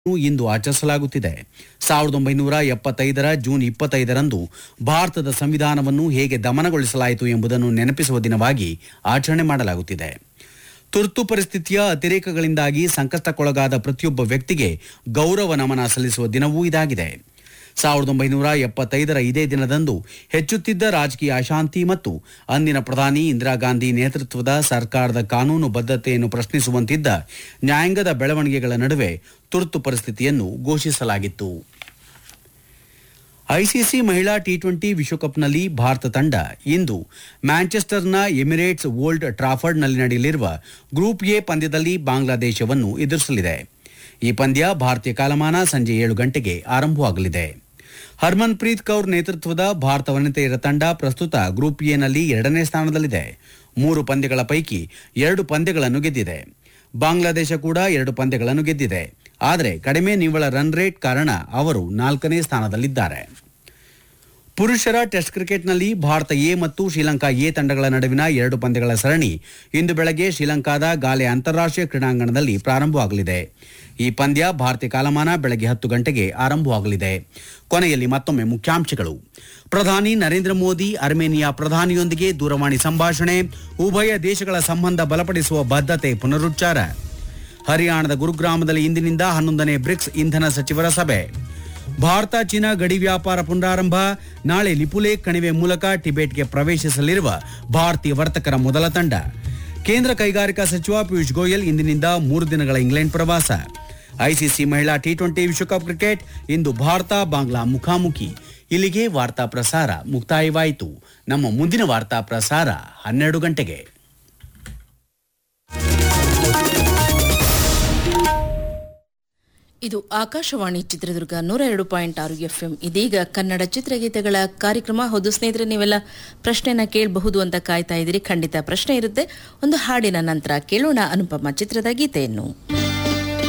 ಇಂದು ಆಚರಿಸಲಾಗುತ್ತಿದೆ ಸಾವಿರದ ಒಂಬೈನೂರ ಎಪ್ಪತ್ತೈದರ ಜೂನ್ ಇಪ್ಪತ್ತೈದರಂದು ಭಾರತದ ಸಂವಿಧಾನವನ್ನು ಹೇಗೆ ದಮನಗೊಳಿಸಲಾಯಿತು ಎಂಬುದನ್ನು ನೆನಪಿಸುವ ದಿನವಾಗಿ ಆಚರಣೆ ಮಾಡಲಾಗುತ್ತಿದೆ ತುರ್ತು ಪರಿಸ್ಥಿತಿಯ ಅತಿರೇಕಗಳಿಂದಾಗಿ ಸಂಕಷ್ಟಕ್ಕೊಳಗಾದ ಪ್ರತಿಯೊಬ್ಬ ವ್ಯಕ್ತಿಗೆ ಗೌರವ ನಮನ ಸಲ್ಲಿಸುವ ದಿನವೂ ಇದಾಗಿದೆ ಸಾವಿರದ ಒಂಬೈನೂರ ಎಪ್ಪತ್ತೈದರ ಇದೇ ದಿನದಂದು ಹೆಚ್ಚುತ್ತಿದ್ದ ರಾಜಕೀಯ ಅಶಾಂತಿ ಮತ್ತು ಅಂದಿನ ಪ್ರಧಾನಿ ಇಂದಿರಾ ಗಾಂಧಿ ನೇತೃತ್ವದ ಸರ್ಕಾರದ ಕಾನೂನು ಬದ್ಧತೆಯನ್ನು ಪ್ರಶ್ನಿಸುವಂತಿದ್ದ ನ್ಯಾಯಾಂಗದ ಬೆಳವಣಿಗೆಗಳ ನಡುವೆ ತುರ್ತು ಪರಿಸ್ಥಿತಿಯನ್ನು ಘೋಷಿಸಲಾಗಿತ್ತು ಐಸಿಸಿ ಮಹಿಳಾ ಟಿ ಟ್ವೆಂಟಿ ವಿಶ್ವಕಪ್ನಲ್ಲಿ ಭಾರತ ತಂಡ ಇಂದು ಮ್ಯಾಂಚೆಸ್ಟರ್ನ ಎಮಿರೇಟ್ಸ್ ಓಲ್ಡ್ ಟ್ರಾಫರ್ಡ್ನಲ್ಲಿ ನಡೆಯಲಿರುವ ಗ್ರೂಪ್ ಎ ಪಂದ್ಯದಲ್ಲಿ ಬಾಂಗ್ಲಾದೇಶವನ್ನು ಎದುರಿಸಲಿದೆ ಈ ಪಂದ್ಯ ಭಾರತೀಯ ಕಾಲಮಾನ ಸಂಜೆ ಏಳು ಗಂಟೆಗೆ ಆರಂಭವಾಗಲಿದೆ ಹರ್ಮನ್ ಪ್ರೀತ್ ಕೌರ್ ನೇತೃತ್ವದ ಭಾರತ ವನಿತೆಯರ ತಂಡ ಪ್ರಸ್ತುತ ಗ್ರೂಪ್ ಎನಲ್ಲಿ ಎರಡನೇ ಸ್ಥಾನದಲ್ಲಿದೆ ಮೂರು ಪಂದ್ಯಗಳ ಪೈಕಿ ಎರಡು ಪಂದ್ಯಗಳನ್ನು ಗೆದ್ದಿದೆ ಬಾಂಗ್ಲಾದೇಶ ಕೂಡ ಎರಡು ಪಂದ್ಯಗಳನ್ನು ಗೆದ್ದಿದೆ ಆದರೆ ಕಡಿಮೆ ನಿವ್ವಳ ರನ್ ರೇಟ್ ಕಾರಣ ಅವರು ನಾಲ್ಕನೇ ಸ್ಥಾನದಲ್ಲಿದ್ದಾರೆ ಪುರುಷರ ಟೆಸ್ಟ್ ಕ್ರಿಕೆಟ್ನಲ್ಲಿ ಭಾರತ ಎ ಮತ್ತು ಶ್ರೀಲಂಕಾ ಎ ತಂಡಗಳ ನಡುವಿನ ಎರಡು ಪಂದ್ಯಗಳ ಸರಣಿ ಇಂದು ಬೆಳಗ್ಗೆ ಶ್ರೀಲಂಕಾದ ಗಾಲೆ ಅಂತಾರಾಷ್ಟ್ರೀಯ ಕ್ರೀಡಾಂಗಣದಲ್ಲಿ ಪ್ರಾರಂಭವಾಗಲಿದೆ ಈ ಪಂದ್ಯ ಭಾರತೀಯ ಕಾಲಮಾನ ಬೆಳಗ್ಗೆ ಹತ್ತು ಗಂಟೆಗೆ ಆರಂಭವಾಗಲಿದೆ ಕೊನೆಯಲ್ಲಿ ಮತ್ತೊಮ್ಮೆ ಮುಖ್ಯಾಂಶಗಳು ಪ್ರಧಾನಿ ನರೇಂದ್ರ ಮೋದಿ ಅರ್ಮೇನಿಯಾ ಪ್ರಧಾನಿಯೊಂದಿಗೆ ದೂರವಾಣಿ ಸಂಭಾಷಣೆ ಉಭಯ ದೇಶಗಳ ಸಂಬಂಧ ಬಲಪಡಿಸುವ ಬದ್ಧತೆ ಪುನರುಚ್ಚಾರ ಹರಿಯಾಣದ ಗುರುಗ್ರಾಮದಲ್ಲಿ ಇಂದಿನಿಂದ ಹನ್ನೊಂದನೇ ಬ್ರಿಕ್ಸ್ ಇಂಧನ ಸಚಿವರ ಸಭೆ ಭಾರತ ಚೀನಾ ಗಡಿ ವ್ಯಾಪಾರ ಪುನರಾರಂಭ ನಾಳೆ ಲಿಪುಲೇಖ್ ಕಣಿವೆ ಮೂಲಕ ಟಿಬೆಟ್ಗೆ ಪ್ರವೇಶಿಸಲಿರುವ ಭಾರತೀಯ ವರ್ತಕರ ಮೊದಲ ತಂಡ ಕೇಂದ್ರ ಕೈಗಾರಿಕಾ ಸಚಿವ ಪಿಯೂಷ್ ಗೋಯಲ್ ಇಂದಿನಿಂದ ಮೂರು ದಿನಗಳ ಇಂಗ್ಲೆಂಡ್ ಪ್ರವಾಸ ಐಸಿಸಿ ಮಹಿಳಾ ಟಿ ಟ್ವೆಂಟಿ ವಿಶ್ವಕಪ್ ಕ್ರಿಕೆಟ್ ಇಂದು ಭಾರತ ಬಾಂಗ್ಲಾ ಮುಖಾಮುಖಿ ಇಲ್ಲಿಗೆ ವಾರ್ತಾ ಪ್ರಸಾರ ಮುಕ್ತಾಯವಾಯಿತು ನಮ್ಮ ಮುಂದಿನ ವಾರ್ತಾ ಪ್ರಸಾರ ಹನ್ನೆರಡು ಗಂಟೆಗೆ ಇದು ಆಕಾಶವಾಣಿ ಚಿತ್ರದುರ್ಗ ನೂರ ಎರಡು ಪಾಯಿಂಟ್ ಆರು ಎಫ್ಎಂ ಇದೀಗ ಕನ್ನಡ ಚಿತ್ರಗೀತೆಗಳ ಕಾರ್ಯಕ್ರಮ ಹೌದು ಸ್ನೇಹಿತರೆ ನೀವೆಲ್ಲ ಪ್ರಶ್ನೆನ ಕೇಳಬಹುದು ಅಂತ ಕಾಯ್ತಾ ಇದ್ದೀರಿ ಖಂಡಿತ ಪ್ರಶ್ನೆ ಇರುತ್ತೆ ಒಂದು ಹಾಡಿನ ನಂತರ ಕೇಳೋಣ ಅನುಪಮ ಚಿತ್ರದ ಗೀತೆಯನ್ನು